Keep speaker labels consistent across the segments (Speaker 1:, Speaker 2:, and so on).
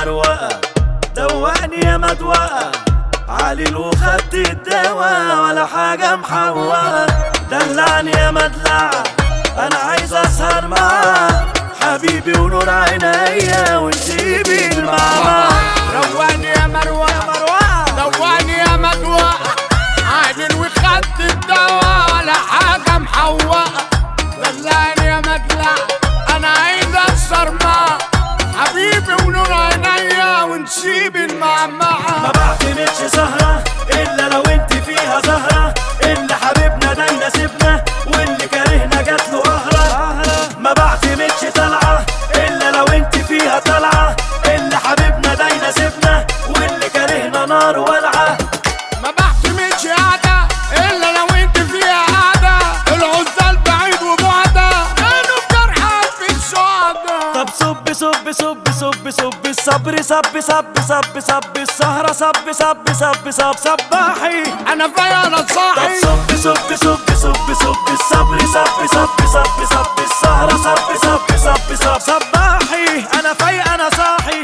Speaker 1: مروقة دوقني يا مدوقة علي وخدت الدواء ولا حاجة محوقة دلعني يا مدلعة أنا عايز أسهر معاك حبيبي ونور عينيا ونسيبي المعمعة
Speaker 2: رواني يا مروة
Speaker 1: مروقة
Speaker 2: دواني يا مدوى عادل وخدت الدواء ولا حاجة محوقة دلعني يا مدلع أنا عايز أسهر معاك حبيبي ونور عينيا ونسيب
Speaker 1: ما
Speaker 2: المعمعة
Speaker 1: بعتمدش سهرة إلا لو انت فيها زهرة اللي حبيبنا ده يناسبنا واللي كارهنا جاتله قهرة ما بعتمدش طلعة إلا لو انت فيها طلعة اللي حبيبنا ده يناسبنا واللي كارهنا نار والعة
Speaker 2: ما بعتمدش قعدة إلا لو أنت فيها قعدة العزال بعيد وبعدة كانوا في جرحك في السعدة
Speaker 1: طب صب صب صب صب صب الصبر صب صب صب صب السهرة صب صب صب صب صباحي
Speaker 2: أنا فيا أنا
Speaker 1: طب
Speaker 2: صاحي
Speaker 1: صب صب صب صب صب الصبر صب صب صب صب السهرة صب صب صب صب صباحي انا فايق انا صاحي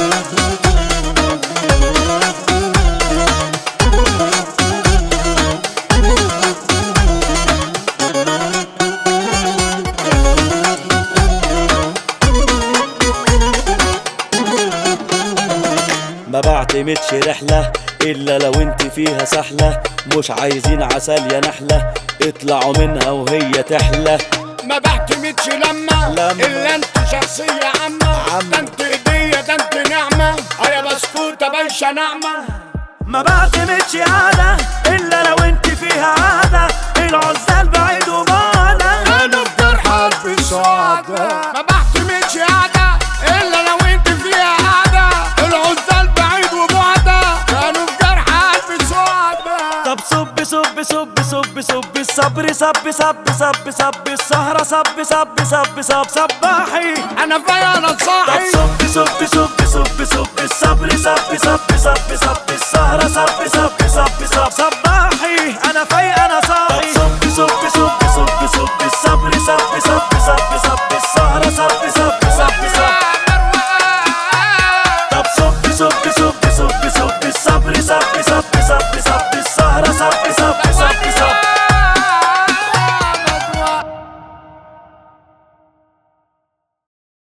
Speaker 1: ما بعتمدش رحلة إلا لو انت فيها سحلة مش عايزين عسل يا نحلة اطلعوا منها وهي تحلى
Speaker 2: ما بعتمدش لما
Speaker 1: لما.
Speaker 2: الا انت شخصية عامة
Speaker 1: عامة.
Speaker 2: ده انت هدية ده انت نعمة اه يا بسكوتة بنشا نعمة
Speaker 1: ما بعتمدش عادة إلا لو انت فيها عادة العزال بعيد وبعدة
Speaker 2: كانوا في جرحك في سعادة ما بعتمدش قعدة الا لو انت فيها قعدة العزال بعيد وبعدة كانوا في جرحك في سعادة
Speaker 1: طب صب صب صب صب صب الصبر صب صب صب صب السهرة صب صب صب صب صباحي
Speaker 2: انا فيا انا
Speaker 1: طب
Speaker 2: صاحي
Speaker 1: صب صب صب صب صب الصبر صب صب صب